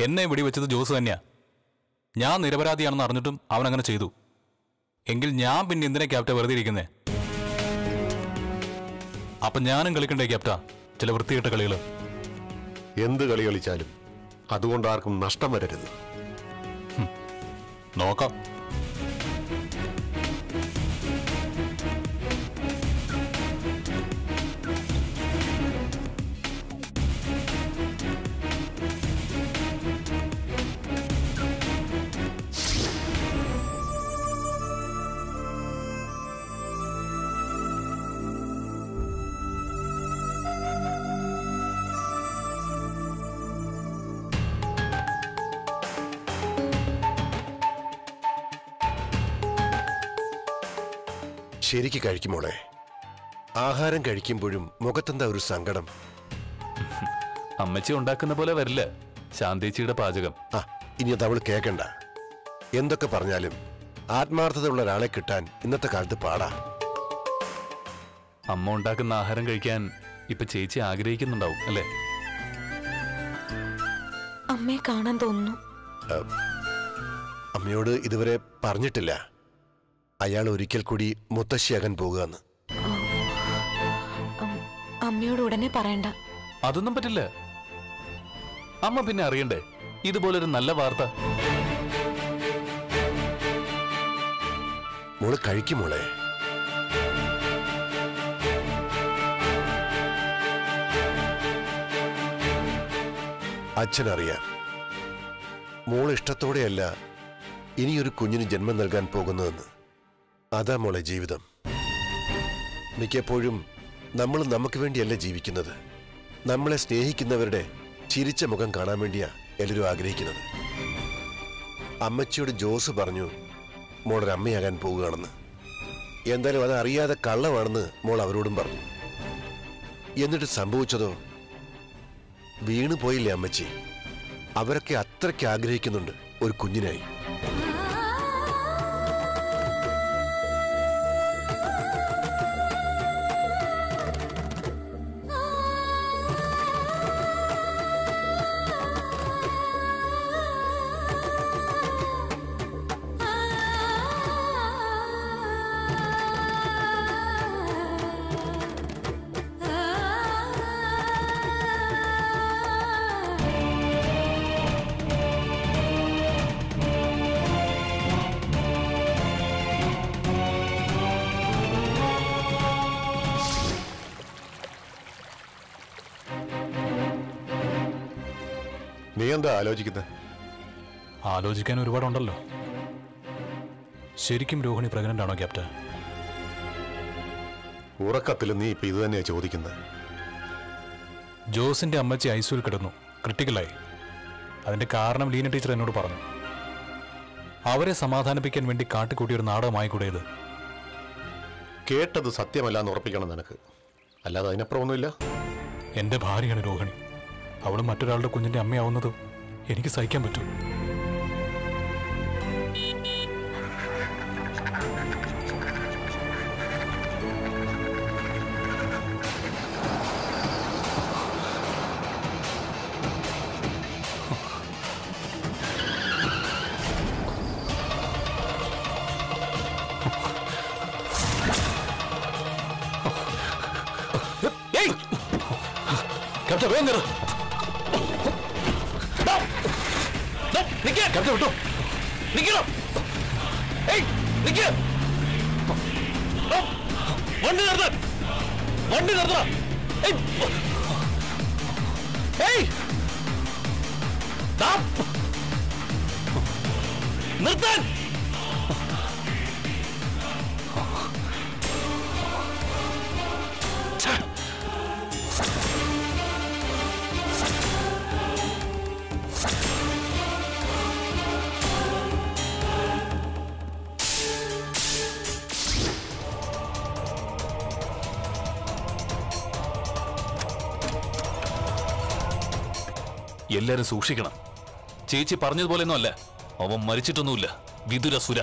എന്നെ വെടിവെച്ചത് ജോസ് തന്നെയാ ഞാൻ നിരപരാധിയാണെന്ന് അറിഞ്ഞിട്ടും അവൻ അങ്ങനെ ചെയ്തു എങ്കിൽ ഞാൻ പിന്നെ എന്തിനാ ക്യാപ്റ്റ വെറുതെ ഇരിക്കുന്നേ അപ്പൊ ഞാനും കളിക്കണ്ടേ ക്യാപ്റ്റ ചില വൃത്തികെട്ട കളികള് എന്ത് കളി കളിച്ചാലും അതുകൊണ്ട് ആർക്കും നഷ്ടം വരരുത് നോക്കാം ശരിക്ക് കഴിക്കുമോളെ ആഹാരം കഴിക്കുമ്പോഴും മുഖത്തെന്താ ഒരു സങ്കടം അമ്മച്ചി ഉണ്ടാക്കുന്ന പോലെ വരില്ല ശാന്തേച്ചിയുടെ പാചകം ആ ഇനി അത് അവൾ കേൾക്കണ്ട എന്തൊക്കെ പറഞ്ഞാലും ആത്മാർത്ഥതയുള്ള ഒരാളെ കിട്ടാൻ ഇന്നത്തെ കാലത്ത് പാടാ അമ്മ ഉണ്ടാക്കുന്ന ആഹാരം കഴിക്കാൻ ഇപ്പൊ ചേച്ചി ആഗ്രഹിക്കുന്നുണ്ടാവും അല്ലേ അമ്മയെ കാണാൻ തോന്നുന്നു അമ്മയോട് ഇതുവരെ പറഞ്ഞിട്ടില്ല അയാൾ ഒരിക്കൽ കൂടി മുത്തശ്ശിയാകാൻ പോകുകയെന്ന് ഉം, അമ്മയോട് ഉടനെ പറയണ്ട അതൊന്നും പറ്റില്ല അമ്മ പിന്നെ അറിയണ്ടേ ഇതുപോലൊരു നല്ല വാർത്ത മോള് കഴിക്കുമോളെ അച്ഛനറിയാം മോൾ ഇഷ്ടത്തോടെയല്ല ഇനിയൊരു കുഞ്ഞിന് ജന്മം നൽകാൻ പോകുന്നതെന്ന് അതാ മോളെ ജീവിതം മിക്കപ്പോഴും നമ്മൾ നമുക്ക് വേണ്ടിയല്ല ജീവിക്കുന്നത് നമ്മളെ സ്നേഹിക്കുന്നവരുടെ ചിരിച്ച മുഖം കാണാൻ വേണ്ടിയാ എല്ലാവരും ആഗ്രഹിക്കുന്നത് അമ്മച്ചിയോട് ജോസ് പറഞ്ഞു മോളൊരു അമ്മയാകാൻ പോവുകയാണെന്ന് എന്തായാലും അത് അറിയാതെ കള്ളമാണെന്ന് മോൾ അവരോടും പറഞ്ഞു എന്നിട്ട് സംഭവിച്ചതോ വീണു പോയില്ലേ അമ്മച്ചി അവരൊക്കെ അത്രയ്ക്ക് ആഗ്രഹിക്കുന്നുണ്ട് ഒരു കുഞ്ഞിനായി നീ എന്താ ആലോചിക്കുന്നത് ആലോചിക്കാൻ ഒരുപാടുണ്ടല്ലോ ശരിക്കും രോഹിണി പ്രഗ്നന്റ് ആണോ ക്യാപ്റ്റ ഉറക്കത്തിൽ നീ ഇപ്പൊ ഇത് തന്നെയാ ചോദിക്കുന്നത് ജോസിന്റെ അമ്മച്ചി ഐസിയുൽ കിടന്നു ക്രിട്ടിക്കലായി അതിന്റെ കാരണം ലീന ടീച്ചർ എന്നോട് പറഞ്ഞു അവരെ സമാധാനിപ്പിക്കാൻ വേണ്ടി കാട്ടിക്കൂട്ടിയ ഒരു നാടകമായി കൂടെ ഇത് കേട്ടത് സത്യമല്ല എന്ന് ഉറപ്പിക്കണം നിനക്ക് അല്ലാതെ അതിനപ്പുറം ഒന്നുമില്ല എന്റെ ഭാര്യയാണ് രോഹിണി അവൾ മറ്റൊരാളുടെ കുഞ്ഞിന്റെ അമ്മയാവുന്നത് എനിക്ക് സഹിക്കാൻ പറ്റൂ ഏയ്! ക്യാപ്റ്റൻ വേഗം കയറ്. ഡാ! ഡാ, നിക്ക്! ക്യാപ്റ്റൻ വിട്ടോ നിക്കണം ഏയ് നിക്ക് ഡാ, വണ്ടി നിർത്താൻ വണ്ടി നിർത്തണം ഏയ്! ഏയ്! ഡാ! നിർത്താൻ ഛെ! എല്ലാരും സൂക്ഷിക്കണം ചേച്ചി പറഞ്ഞതുപോലെയൊന്നും അല്ല അവൻ മരിച്ചിട്ടൊന്നുമില്ല വിതുരസുര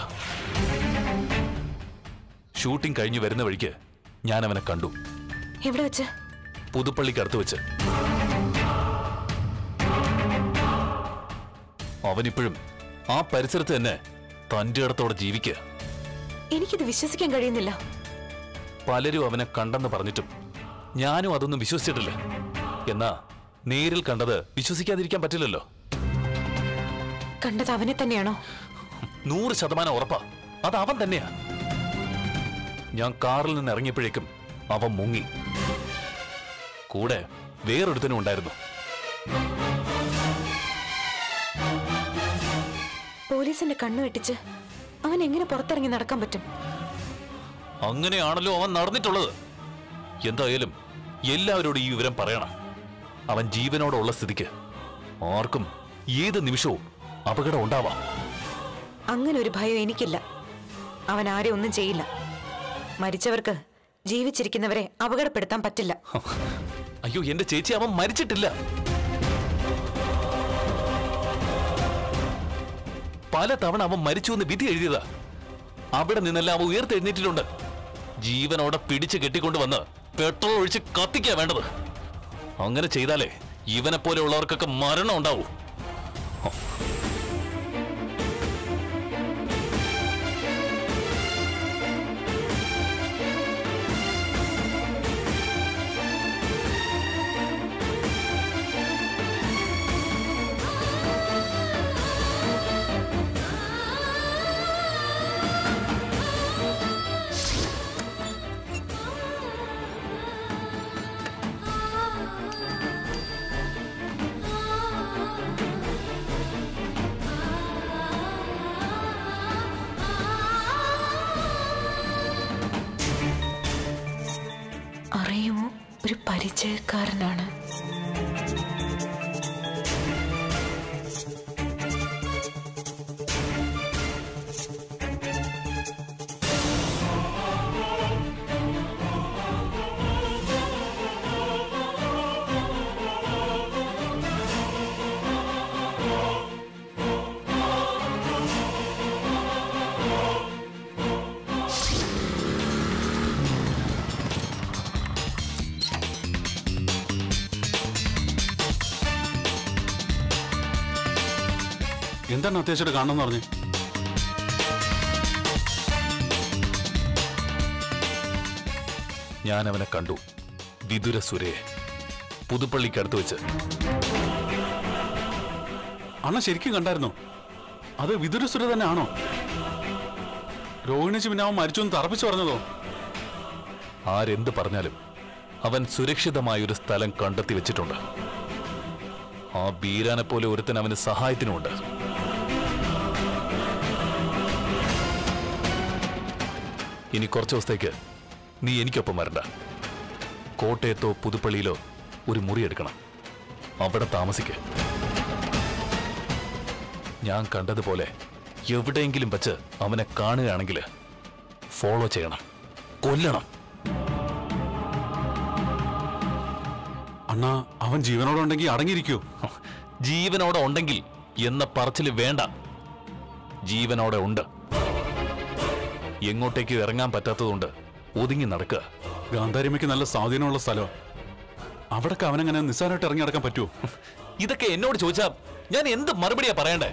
ഷൂട്ടിംഗ് കഴിഞ്ഞ് വരുന്ന വഴിക്ക് ഞാൻ അവനെ കണ്ടു എവിടെ വെച്ച് പുതുപ്പള്ളിക്ക് അടുത്ത് വെച്ച് അവനിപ്പോഴും ആ പരിസരത്ത് തന്നെ തന്റെ ഇടത്തോടെ ജീവിക്കുക എനിക്കിത് വിശ്വസിക്കാൻ കഴിയുന്നില്ല പലരും അവനെ കണ്ടെന്ന് പറഞ്ഞിട്ടും ഞാനും അതൊന്നും വിശ്വസിച്ചിട്ടില്ല എന്നാ നേരിൽ കണ്ടത് വിശ്വസിക്കാതിരിക്കാൻ പറ്റില്ലല്ലോ കണ്ടത് അവനെ തന്നെയാണോ നൂറ് ശതമാനം ഉറപ്പാ അത് അവൻ തന്നെയാ ഞാൻ കാറിൽ നിന്ന് ഇറങ്ങിയപ്പോഴേക്കും അവൻ മുങ്ങി കൂടെ വേറൊരുത്തനും ഉണ്ടായിരുന്നു പോലീസിന്റെ കണ്ണു വെട്ടിച്ച് അവൻ എങ്ങനെ പുറത്തിറങ്ങി നടക്കാൻ പറ്റും അങ്ങനെയാണല്ലോ അവൻ നടന്നിട്ടുള്ളത് എന്തായാലും എല്ലാവരോടും ഈ വിവരം പറയണം അവൻ ജീവനോടുള്ള സ്ഥിതിക്ക് ആർക്കും ഏത് നിമിഷവും അപകടം ഉണ്ടാവാം അങ്ങനെ ഒരു ഭയം എനിക്കില്ല അവൻ ആരെ ഒന്നും ചെയ്യില്ല മരിച്ചവർക്ക് ജീവിച്ചിരിക്കുന്നവരെ അപകടപ്പെടുത്താൻ പറ്റില്ല അയ്യോ എന്റെ ചേച്ചി അവൻ മരിച്ചിട്ടില്ല പല തവണ അവൻ മരിച്ചു എന്ന് വിധി എഴുതിയതാ അവിടെ നിന്നെല്ലാം അവൻ ഉയർത്തെഴുന്നേറ്റിട്ടുണ്ട് ജീവനോടെ പിടിച്ചു കെട്ടിക്കൊണ്ട് വന്ന് പെട്രോൾ ഒഴിച്ച് കത്തിക്കാ വേണ്ടത് അങ്ങനെ ചെയ്താലേ ഇവനെ പോലെയുള്ളവർക്കൊക്കെ മരണം ഉണ്ടാവൂ അറിയുമോ ഒരു പരിചയക്കാരനാണ് എന്താണ് അത്യാവശ്യമായിട്ട് കാണണമെന്ന് പറഞ്ഞു ഞാൻ അവനെ കണ്ടു വിതുര സുരയെ പുതുപ്പള്ളിക്കടുത്ത് വെച്ച് അണ്ണ ശരിക്കും കണ്ടായിരുന്നോ അത് വിതുരസുര തന്നെ ആണോ രോഹിണിച്ച് പിന്നെ അവൻ മരിച്ചു എന്ന് തറപ്പിച്ചു പറഞ്ഞതോ ആരെന്ത് പറഞ്ഞാലും അവൻ സുരക്ഷിതമായ ഒരു സ്ഥലം കണ്ടെത്തി വെച്ചിട്ടുണ്ട് ആ ബീരാനെ പോലെ ഒരുത്തൻ അവന് സഹായത്തിനുമുണ്ട് ഇനി കുറച്ച് ദിവസത്തേക്ക് നീ എനിക്കൊപ്പം വരണ്ട കോട്ടയത്തോ പുതുപ്പള്ളിയിലോ ഒരു മുറി എടുക്കണം അവിടെ താമസിക്ക ഞാൻ കണ്ടതുപോലെ എവിടെയെങ്കിലും വച്ച് അവനെ കാണുകയാണെങ്കിൽ ഫോളോ ചെയ്യണം കൊല്ലണം അണ്ണ അവൻ ജീവനോടെ ഉണ്ടെങ്കിൽ അടങ്ങിയിരിക്കൂ ജീവനോടെ ഉണ്ടെങ്കിൽ എന്ന പറച്ചില് വേണ്ട ജീവനോടെ ഉണ്ട് എങ്ങോട്ടേക്ക് ഇറങ്ങാൻ പറ്റാത്തതുകൊണ്ട് ഒതുങ്ങി നടക്കുക ഗാന്ധാരിമയ്ക്ക് നല്ല സ്വാധീനമുള്ള സ്ഥലമാണ് അവിടൊക്കെ അവനങ്ങനെ നിസ്സാരമായിട്ട് ഇറങ്ങി നടക്കാൻ പറ്റുമോ ഇതൊക്കെ എന്നോട് ചോദിച്ചാ ഞാൻ എന്ത് മറുപടിയാ പറയണ്ടേ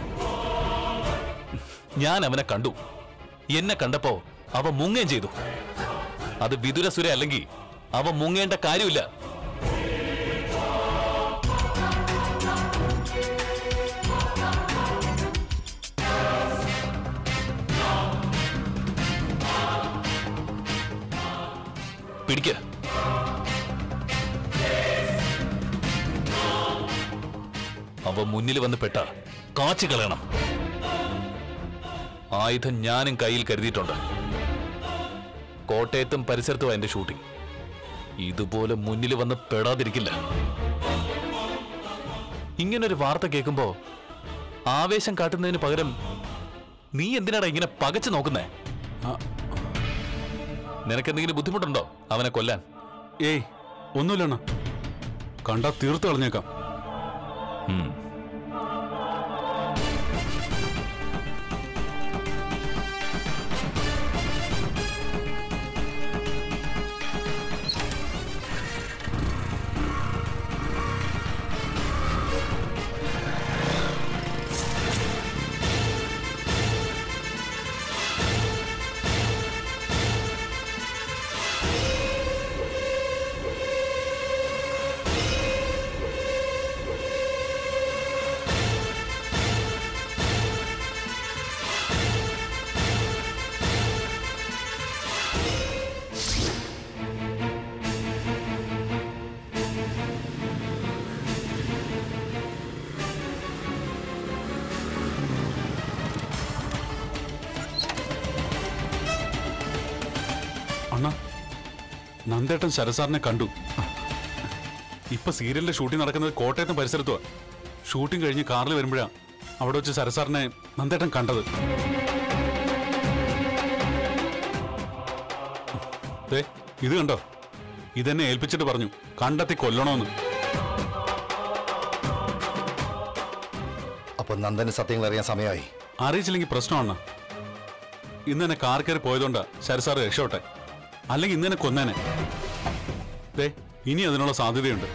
ഞാൻ അവനെ കണ്ടു എന്നെ കണ്ടപ്പോ അവ മുങ്ങുകയും ചെയ്തു അത് വിതുരസുര അല്ലെങ്കിൽ അവ മുങ്ങേണ്ട കാര്യമില്ല പിടിക്ക അവ മുന്നിൽ വന്ന് പെട്ട കാച്ചു കളയണം ആയുധം ഞാനും കയ്യിൽ കരുതിയിട്ടുണ്ട് കോട്ടയത്തും പരിസരത്തും എന്റെ ഷൂട്ടിംഗ് ഇതുപോലെ മുന്നിൽ വന്ന് പെടാതിരിക്കില്ല ഇങ്ങനൊരു വാർത്ത കേൾക്കുമ്പോ ആവേശം കാട്ടുന്നതിന് പകരം നീ എന്തിനാടാ ഇങ്ങനെ പകച്ചു നോക്കുന്നേ ആ, നിനക്കെന്തെങ്കിലും ബുദ്ധിമുട്ടുണ്ടോ അവനെ കൊല്ലാൻ ഏയ് ഒന്നുമില്ല അണ്ണ കണ്ടാ തീർത്ത് കളഞ്ഞേക്കാം ഉം. അണ്ണ നന്ദേട്ടൻ ശരസാറിനെ കണ്ടു ഇപ്പൊ സീരിയലിന്റെ ഷൂട്ടിംഗ് നടക്കുന്നത് കോട്ടയത്തും പരിസരത്തുവാ ഷൂട്ടിംഗ് കഴിഞ്ഞ് കാറിൽ വരുമ്പോഴാ അവിടെ വെച്ച് ശരസാറിനെ നന്ദേട്ടൻ കണ്ടത് ദേ, ഇത് കണ്ടോ ഇതെന്നെ ഏൽപ്പിച്ചിട്ട് പറഞ്ഞു കണ്ടെത്തി കൊല്ലണോന്ന് അപ്പൊ നന്ദന് സത്യങ്ങൾ അറിയാൻ സമയമായി അറിയിച്ചില്ലെങ്കിൽ പ്രശ്നമാണ് ഇന്ന് തന്നെ കാർ കയറി പോയതുകൊണ്ടാ ശരസാറ് രക്ഷോട്ടെ അല്ലെങ്കിൽ ഇന്ന് തന്നെ കൊന്നേനെ ദേ ഇനി അതിനുള്ള സാധ്യതയുണ്ട്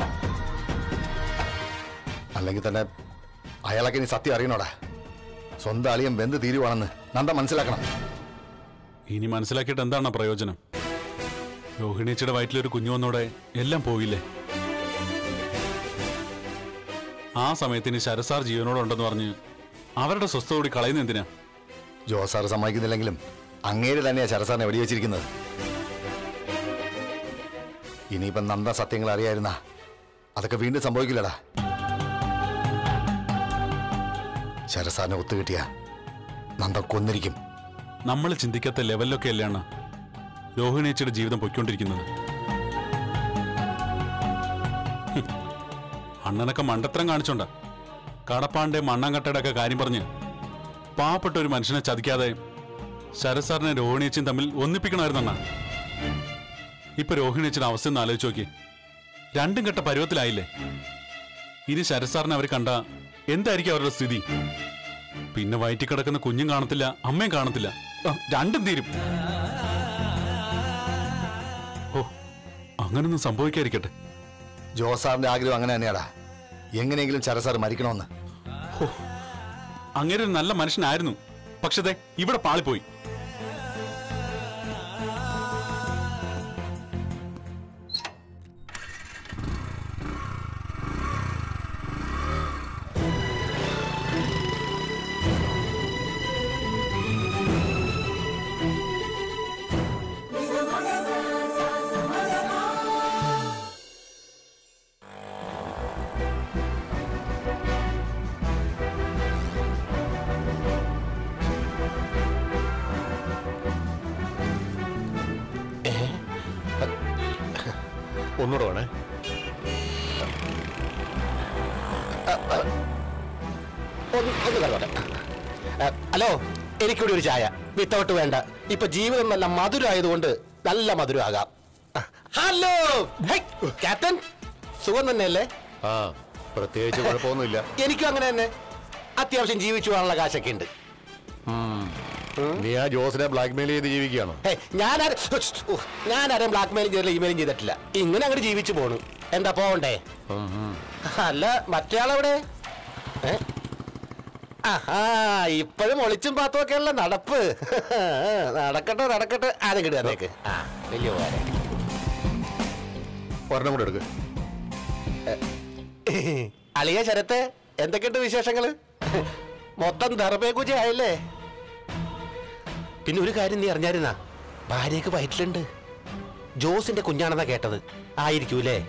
അല്ലെങ്കിൽ തന്നെ അയാളൊക്കെ ഇനി സത്യം അറിയണോടാ സ്വന്തം അളിയൻ വെന്ത് തീരുവാണെന്ന് നന്ദ മനസ്സിലാക്കണം ഇനി മനസ്സിലാക്കിയിട്ട് എന്താണ് പ്രയോജനം രോഹിണിയച്ചിയുടെ വയറ്റിലൊരു കുഞ്ഞു വന്നോടെ എല്ലാം പോയില്ലേ ആ സമയത്ത് ഇനി ശരസാർ ജീവനോടുണ്ടെന്ന് പറഞ്ഞ് അവരുടെ സ്വസ്ഥ കൂടി കളയുന്ന എന്തിനാ ജോസാർ സമ്മതിക്കുന്നില്ലെങ്കിലും അങ്ങേര് തന്നെയാ ശരസാറിനെ വെടിവെച്ചിരിക്കുന്നത് ഇനിയിപ്പം നന്ദ സത്യങ്ങൾ അറിയായിരുന്ന അതൊക്കെ വീണ്ടും സംഭവിക്കില്ലടാ ശരസാറിനെ ഒത്തുകിട്ടിയ നന്ദ കൊന്നിരിക്കും നമ്മൾ ചിന്തിക്കാത്ത ലെവലിലൊക്കെ അല്ലാണ് രോഹിണിയച്ചിയുടെ ജീവിതം പൊയ്ക്കൊണ്ടിരിക്കുന്നത് ഹും. അണ്ണനൊക്കെ മണ്ടത്തരം കാണിച്ചോണ്ട കടപ്പാന്റെ മണ്ണാങ്കട്ടയുടെ ഒക്കെ കാര്യം പറഞ്ഞ് പാവപ്പെട്ട ഒരു മനുഷ്യനെ ചതിക്കാതെ ശരസാറിനെ രോഹിണിയച്ചും തമ്മിൽ ഒന്നിപ്പിക്കണമായിരുന്നു അണ്ണ ഇപ്പൊ രോഹിണിയച്ചിന്റെ അവസ്ഥ ഒന്ന് ആലോചിച്ച് നോക്കി രണ്ടും കെട്ട പരുവത്തിലായില്ലേ ഇനി ശരസാറിനെ അവർ കണ്ട എന്തായിരിക്കും അവരുടെ സ്ഥിതി പിന്നെ വയറ്റിൽ കിടക്കുന്ന കുഞ്ഞും കാണത്തില്ല അമ്മയും കാണത്തില്ല ആ, രണ്ടും തീരും ഓ അങ്ങനൊന്നും സംഭവിക്കാതിരിക്കട്ടെ ജോസാറിന്റെ ആഗ്രഹം അങ്ങനെ തന്നെയാടാ എങ്ങനെയെങ്കിലും ശരസാർ മരിക്കണമെന്ന് അങ്ങനെ ഒരു നല്ല മനുഷ്യനായിരുന്നു പക്ഷേ ദേ ഇവിടെ പാളിപ്പോയി ഒന്നുകൂടെ വേണേ ഒന്ന് ഒന്ന് തന്നോട്ടെ ആ, ഹലോ എനിക്കൂടി ഒരു ചായ വിത്തൗട്ട് വേണ്ട ഇപ്പൊ ജീവിതം നല്ല മധുരമായതുകൊണ്ട് നല്ല മധുരമാകാം ആ, ഹലോ ഹൈ, ക്യാപ്റ്റൻ സുഖം തന്നെയല്ലേ ആ പ്രത്യേകിച്ച് കുഴപ്പമൊന്നുമില്ല എനിക്കും അങ്ങനെ തന്നെ അത്യാവശ്യം ജീവിച്ചു പോകാനുള്ള കാശൊക്കെ ഉണ്ട് നീ ആ ജോസിനെ ബ്ലാക്ക്മെയിൽ ചെയ്ത് ജീവിക്കുകയാണോ ഹേ, ഞാനാരെ ഉഹ്, ഞാനാരെയും ബ്ലാക്ക് മെയിലും ചെയ്തില്ല ഇമെയിലും ചെയ്തിട്ടില്ല ഇങ്ങനെ അങ്ങോട്ട് ജീവിച്ചു പോണു എന്താ പോവണ്ടേ അല്ല മറ്റേ ആളെവിടെ ഏ? ആഹാ ഇപ്പോഴും ഒളിച്ചും പാത്തും ഒക്കെയുള്ള നടപ്പ് നടക്കട്ടെ നടക്കട്ടെ ആരും കിട്ടുക തന്നേക്ക് ആ വലിയ ഉപകാരം ഒരെണ്ണം കൂടെ എടുക്ക് അളിയ ശരത്തെ എന്തൊക്കെയുണ്ട് വിശേഷങ്ങള് മൊത്തം ധർമ്മേക്കുജ ആയല്ലേ പിന്നെ ഒരു കാര്യം നീ അറിഞ്ഞായിരുന്നാ ഭാര്യയ്ക്ക് വയറ്റിലുണ്ട് ജോസിന്റെ കുഞ്ഞാണെന്നാ കേട്ടത് ആയിരിക്കൂലേ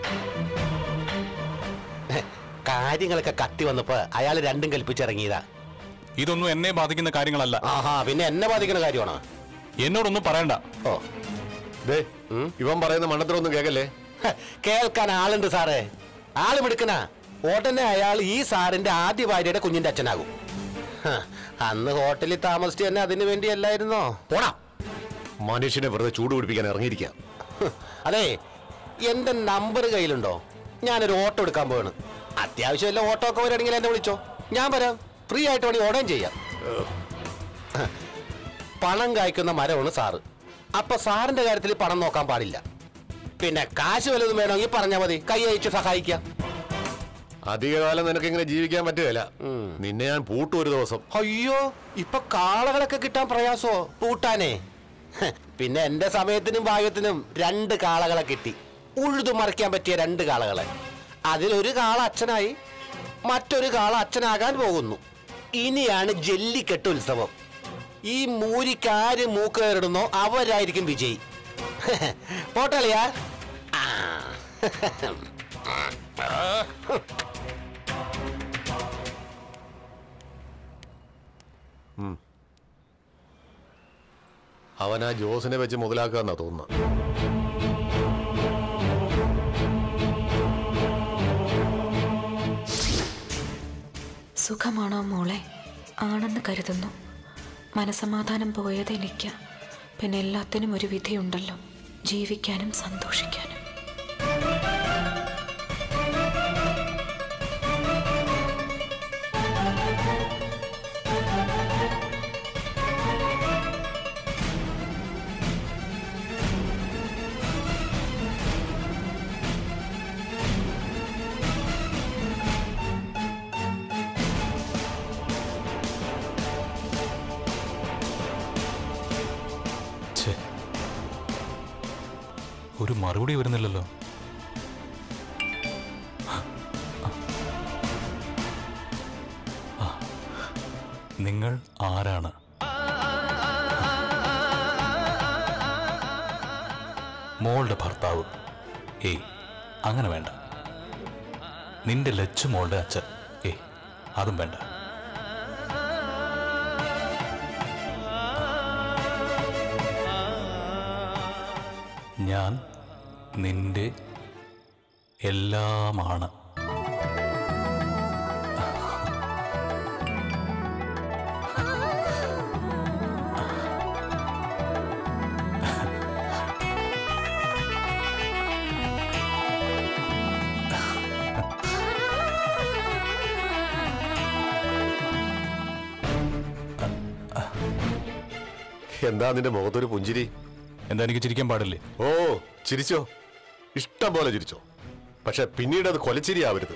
കാര്യങ്ങളൊക്കെ കത്തി വന്നപ്പോ അയാൾ രണ്ടും കൽപ്പിച്ചിറങ്ങിയതാ ഇതൊന്നും എന്നെ ബാധിക്കുന്ന കാര്യങ്ങളല്ല ആഹാ പിന്നെ എന്നെ ബാധിക്കുന്ന കാര്യമാണോ എന്നോടൊന്നും പറയണ്ട ഓ ദേ ഇവൻ പറയുന്ന മണ്ടത്തരൊന്നും കേക്കല്ലേ ഹ, കേൾക്കാൻ ആളുണ്ട് സാറേ ആള് മിടുക്കന ഓട്ടന്നെ അയാൾ ഈ സാറിന്റെ ആദ്യ ഭാര്യയുടെ കുഞ്ഞിന്റെ അച്ഛനാകും ഹ, അന്ന് ഹോട്ടലിൽ താമസിച്ചു തന്നെ അതിനു വേണ്ടിയല്ലായിരുന്നോ പോടാ മനുഷ്യനെ വെറുതെ ചൂട് പിടിപ്പിക്കാൻ ഇറങ്ങിയിരിക്കാം ഹ്, അതെ എന്റെ നമ്പർ കയ്യിലുണ്ടോ ഞാനൊരു ഓട്ടോ എടുക്കാൻ പോവാണ് അത്യാവശ്യം വല്ല ഓട്ടോ ഒക്കെ വരികയാണെങ്കിൽ എന്നെ വിളിച്ചോ ഞാൻ വരാം ഫ്രീ ആയിട്ട് വേണമെങ്കിൽ ഓടുകയും ചെയ്യാം ഹ, പണം കായ്ക്കുന്ന മരമാണ് സാറ് അപ്പൊ സാറിന്റെ കാര്യത്തിൽ പണം നോക്കാൻ പാടില്ല പിന്നെ കാശ് വല്ലതും വേണമെങ്കിൽ പറഞ്ഞാൽ മതി കൈ അയച്ച് സഹായിക്കാം അധികകാലം നിനക്ക് ഇങ്ങനെ ജീവിക്കാൻ പറ്റുകയില്ല നിന്നെ ഞാൻ പൂട്ടും ഒരു ദിവസം അയ്യോ ഇപ്പൊ കാളകളൊക്കെ കിട്ടാൻ പ്രയാസോ പൂട്ടാനേ ഹ്, പിന്നെ എന്റെ സമയത്തിനും ഭാഗ്യത്തിനും രണ്ട് കാളകളെ കിട്ടി ഉഴുതു മറിക്കാൻ പറ്റിയ രണ്ട് കാളകളെ അതിലൊരു കാള അച്ഛനായി മറ്റൊരു കാള അച്ഛനാകാൻ പോകുന്നു ഇനിയാണ് ജല്ലിക്കെട്ട് ഉത്സവം ഈ മൂരിക്കാര് മൂക്ക് കയറിടുന്നോ അവരായിരിക്കും വിജയി പോട്ടളിയാ ആ അവൻ ആ ജോസിനെ വെച്ച് മുതലാക്കുക എന്നാ തോന്നുന്നത് സുഖമാണോ മോളെ ആണെന്ന് കരുതുന്നു മനസമാധാനം പോയത് എനിക്ക് പിന്നെ എല്ലാത്തിനും ഒരു വിധിയുണ്ടല്ലോ ജീവിക്കാനും സന്തോഷിക്കാനും ഛേ ഒരു മറുപടി വരുന്നില്ലല്ലോ ആ, നിങ്ങൾ ആരാണ് മോളുടെ ഭർത്താവ് ഏയ് അങ്ങനെ വേണ്ട നിന്റെ ലച്ചു മോളുടെ അച്ഛൻ ഏയ് അതും വേണ്ട ഞാൻ നിന്റെ എല്ലാമാണ് എന്താ നിന്റെ മുഖത്തൊരു പുഞ്ചിരി എന്താ എനിക്ക് ചിരിക്കാൻ പാടില്ലേ ഓ ചിരിച്ചോ ഇഷ്ടം പോലെ ചിരിച്ചോ പക്ഷെ പിന്നീട് അത് കൊലച്ചിരിയാവരുത്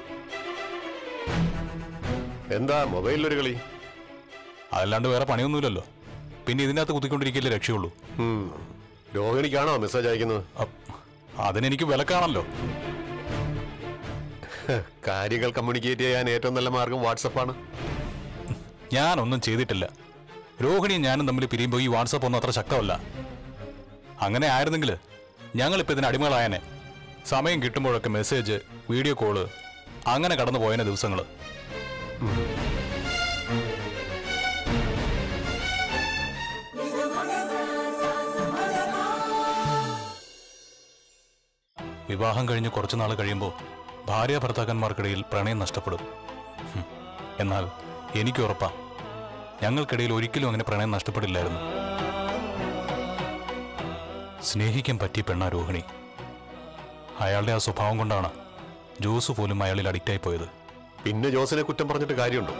എന്താ മൊബൈലിലൊരു കളി അതല്ലാണ്ട് വേറെ പണിയൊന്നുമില്ലല്ലോ പിന്നെ ഇതിനകത്ത് കുത്തിക്കൊണ്ടിരിക്കല്ലേ രക്ഷയുള്ളൂ ഉം. രോഹിണിക്കാണോ മെസ്സേജ് അയക്കുന്നത് അപ്പ് അതിനെനിക്ക് വിലക്കാണല്ലോ കാര്യങ്ങൾ കമ്മ്യൂണിക്കേറ്റ് ചെയ്യാൻ ഏറ്റവും നല്ല മാർഗം വാട്സപ്പാണ് ഞാനൊന്നും ചെയ്തിട്ടില്ല രോഹിണിയും ഞാനും തമ്മിൽ പിരിയുമ്പോൾ ഈ വാട്സപ്പ് ഒന്നും അത്ര ശക്തമല്ല അങ്ങനെ ആയിരുന്നെങ്കിൽ ഞങ്ങളിപ്പോൾ ഇതിന് അടിമകളായനെ സമയം കിട്ടുമ്പോഴൊക്കെ മെസ്സേജ് വീഡിയോ കോള് അങ്ങനെ കടന്നു പോയനെ ദിവസങ്ങൾ വിവാഹം കഴിഞ്ഞ് കുറച്ചു നാൾ കഴിയുമ്പോൾ ഭാര്യ ഭർത്താക്കന്മാർക്കിടയിൽ പ്രണയം നഷ്ടപ്പെടും ഹും. എന്നാൽ എനിക്ക് ഉറപ്പാ ഞങ്ങൾക്കിടയിൽ ഒരിക്കലും അങ്ങനെ പ്രണയം നഷ്ടപ്പെടില്ലായിരുന്നു സ്നേഹിക്കാൻ പറ്റിയ പെണ്ണ രോഹിണി അയാളുടെ ആ സ്വഭാവം കൊണ്ടാണ് ജോസ് പോലും അയാളിൽ അഡിക്റ്റായി പോയത് പിന്നെ ജോസിനെ കുറ്റം പറഞ്ഞിട്ട് കാര്യമുണ്ടോ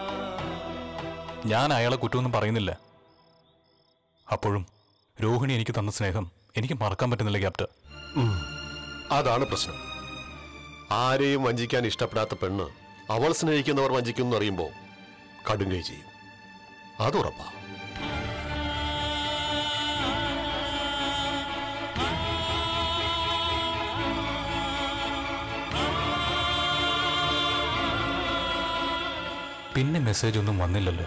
ഞാൻ അയാളെ കുറ്റമൊന്നും പറയുന്നില്ല അപ്പോഴും രോഹിണി എനിക്ക് തന്ന സ്നേഹം എനിക്ക് മറക്കാൻ പറ്റുന്നില്ല ക്യാപ്റ്റൻ അതാണ് പ്രശ്നം ആരെയും വഞ്ചിക്കാൻ ഇഷ്ടപ്പെടാത്ത പെണ്ണ് അവൾ സ്നേഹിക്കുന്നവർ വഞ്ചിക്കുന്നു അറിയുമ്പോൾ കടുങ്കൈ ചെയ്യും അതുറപ്പാ പിന്നെ മെസ്സേജ് ഒന്നും വന്നില്ലല്ലോ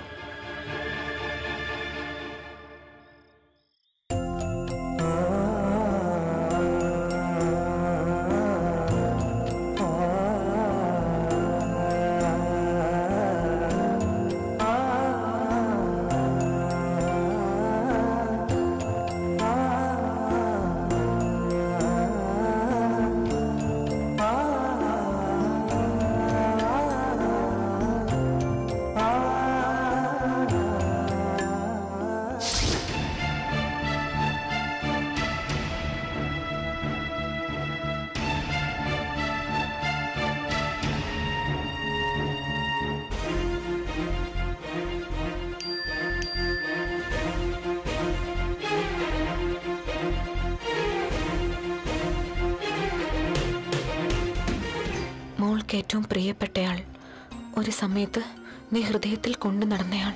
മോൾക്ക് ഏറ്റവും പ്രിയപ്പെട്ടയാൾ ഒരു സമയത്ത് നീ ഹൃദയത്തിൽ കൊണ്ടു നടന്നയാൾ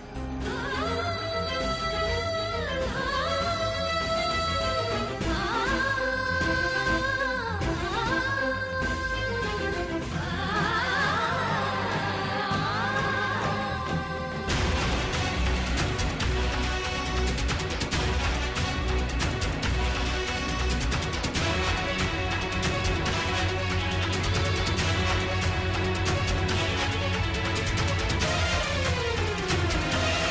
ആ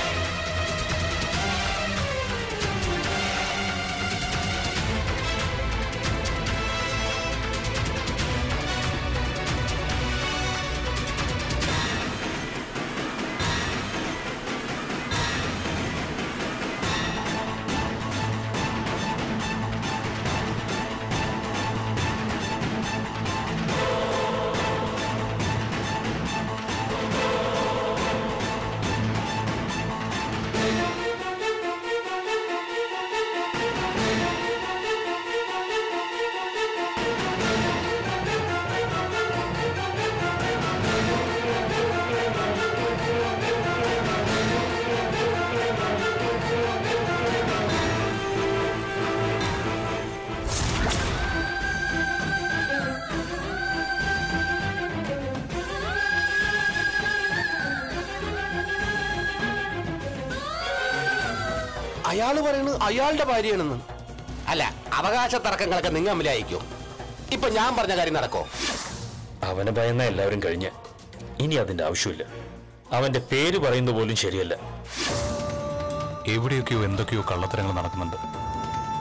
അയാള് പറയുന്നത് അയാളുടെ ഭാര്യയാണെന്ന് അല്ല അവകാശ തർക്കങ്ങളൊക്കെ നിങ്ങൾ തമ്മിലായിരിക്കും ഇപ്പൊ ഞാൻ പറഞ്ഞ കാര്യം നടക്കോ അവനെ ഭയന്ന എല്ലാവരും കഴിഞ്ഞ് ഇനി അതിന്റെ ആവശ്യമില്ല അവന്റെ പേര് പറയുന്നത് പോലും ശരിയല്ല എവിടെയൊക്കെയോ എന്തൊക്കെയോ കള്ളത്തരങ്ങൾ നടക്കുന്നുണ്ട്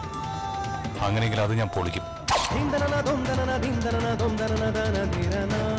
അങ്ങനെയെങ്കിൽ അത് ഞാൻ പൊളിക്കും ಧಿಂದನನ ಧುಂದನನ ಧಿಂದನನ ಧುಂದನನ ಧನ ಧಿರನ